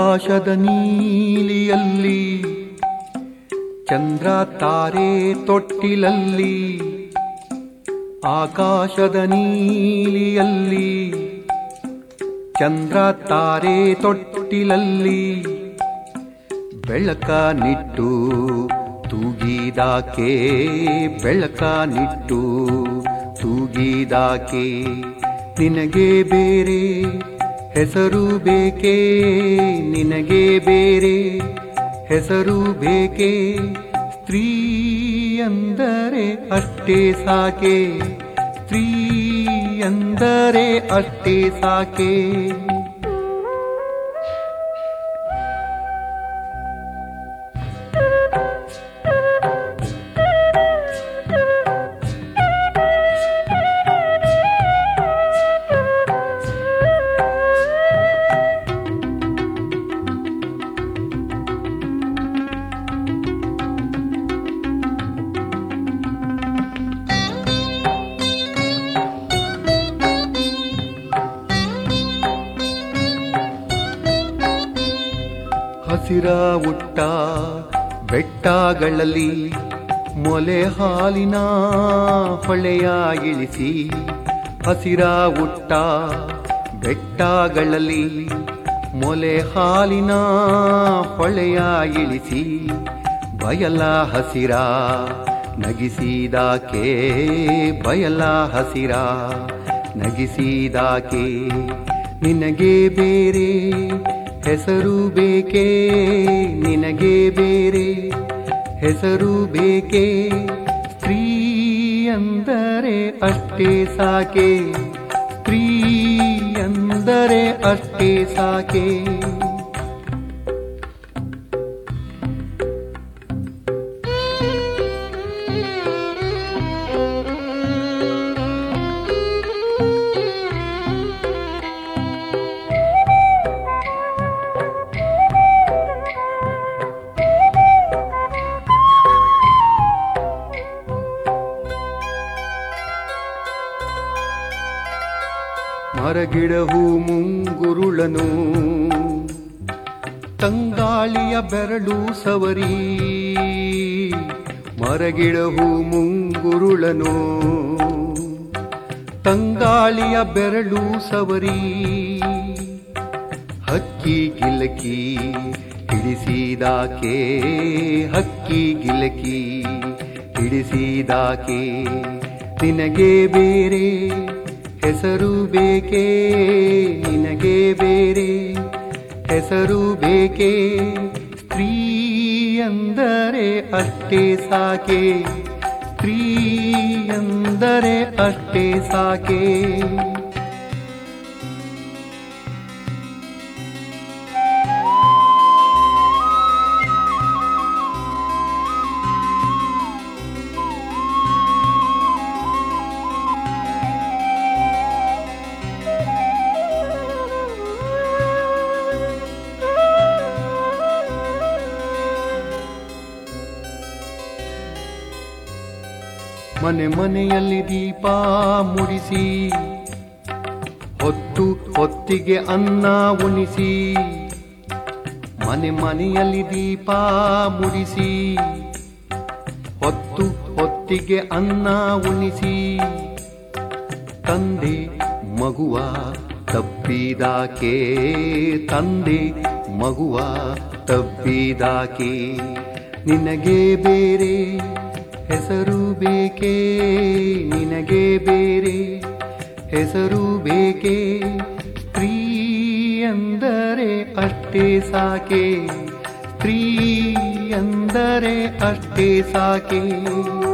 ಆಕಾಶದ ನೀಲಿಯಲ್ಲಿ ಚಂದ್ರ ತಾರೆ ತೊಟ್ಟಿಲಲ್ಲಿ ಆಕಾಶದ ನೀಲಿಯಲ್ಲಿ ಚಂದ್ರ ತಾರೆ ತೊಟ್ಟಿಲಲ್ಲಿ ಬೆಳಕ ನಿಟ್ಟು ತೂಗಿದಾಕೆ ಬೆಳಕ ನಿಟ್ಟು ತೂಗಿದಾಕೆ ನಿನಗೆ ಬೇರೆ ಹೆಸರು ಬೇಕೇ ನಿನಗೆ ಬೇರೆ ಹೆಸರು ಬೇಕೇ ಸ್ತ್ರೀ ಅಂದರೆ ಅಷ್ಟೇ ಸಾಕೆ ಸ್ತ್ರೀ ಅಂದರೆ ಅಷ್ಟೇ ಸಾಕೆ ಹಸಿರ ಉಟ್ಟ ಬೆಟ್ಟಗಳಲ್ಲಿ ಮೊಲೆ ಹಾಲಿನ ಹೊಳೆಯ ಇಳಿಸಿ ಹಸಿರ ಉಟ್ಟ ಬೆಟ್ಟಗಳಲ್ಲಿ ಮೊಲೆ ಹಾಲಿನ ಹೊಳೆಯ ಇಳಿಸಿ ಬಯಲ ಹಸಿರ ನಗಿಸಿದಾಕೆ ಬಯಲ ಹಸಿರ ನಗಿಸಿದಾಕೆ ನಿನಗೆ ಬೇರೆ ಹೆಸರು ಬೇಕೇ ನಿನಗೆ ಬೇರೆ ಹೆಸರು ಬೇಕೇ ಸ್ತ್ರೀ ಅಂದರೆ ಅಷ್ಟೇ ಸಾಕೆ ಸ್ತ್ರೀ ಅಂದರೆ ಅಷ್ಟೇ ಸಾಕೆ ಮರಗಿಡಹು ಮುಂಗುರುಳನು ತಂಗಾಳಿಯ ಬೆರಳು ಸವರಿ ಮರಗಿಡಹು ಮುಂಗುರುಳನು ತಂಗಾಳಿಯ ಬೆರಳು ಸವರಿ ಹಕ್ಕಿ ಗಿಲಕಿ ಹಿಡಿಸಿದಾಕೆ ಹಕ್ಕಿ ಗಿಲಕಿ ಹಿಡಿಸಿದಾಕೆ ನಿನಗೆ ಬೇರೆ ಹೆಸರು ಬೇಕೇ ನಿನಗೆ ಬೇರೆ ಹೆಸರು ಬೇಕೇ ಸ್ತ್ರೀ ಅಂದರೆ ಅಷ್ಟೇ ಸಾಕೆ ಸ್ತ್ರೀ ಅಂದರೆ ಅಷ್ಟೇ ಸಾಕೆ ಮನೆ ಮನೆಯಲ್ಲಿ ದೀಪ ಮುಡಿಸಿ ಹೊತ್ತು ಹೊತ್ತಿಗೆ ಅನ್ನ ಉಣಿಸಿ ಮನೆ ಮನೆಯಲ್ಲಿ ದೀಪ ಮುಡಿಸಿ ಹೊತ್ತು ಹೊತ್ತಿಗೆ ಅನ್ನ ಉಣಿಸಿ ತಂದೆ ಮಗುವ ತಪ್ಪಿದಾಕೆ ತಂದೆ ಮಗುವ ತಪ್ಪಿದಾಕೆ ನಿನಗೆ ಬೇರೆ ಹೆಸರು ಬೇಕೇ ನಿನಗೆ ಬೇರೆ ಹೆಸರು ಬೇಕೇ ಸ್ತ್ರೀ ಅಂದರೆ ಅಷ್ಟೇ ಸಾಕೆ ಸ್ತ್ರೀ ಅಂದರೆ ಅಷ್ಟೇ ಸಾಕೆ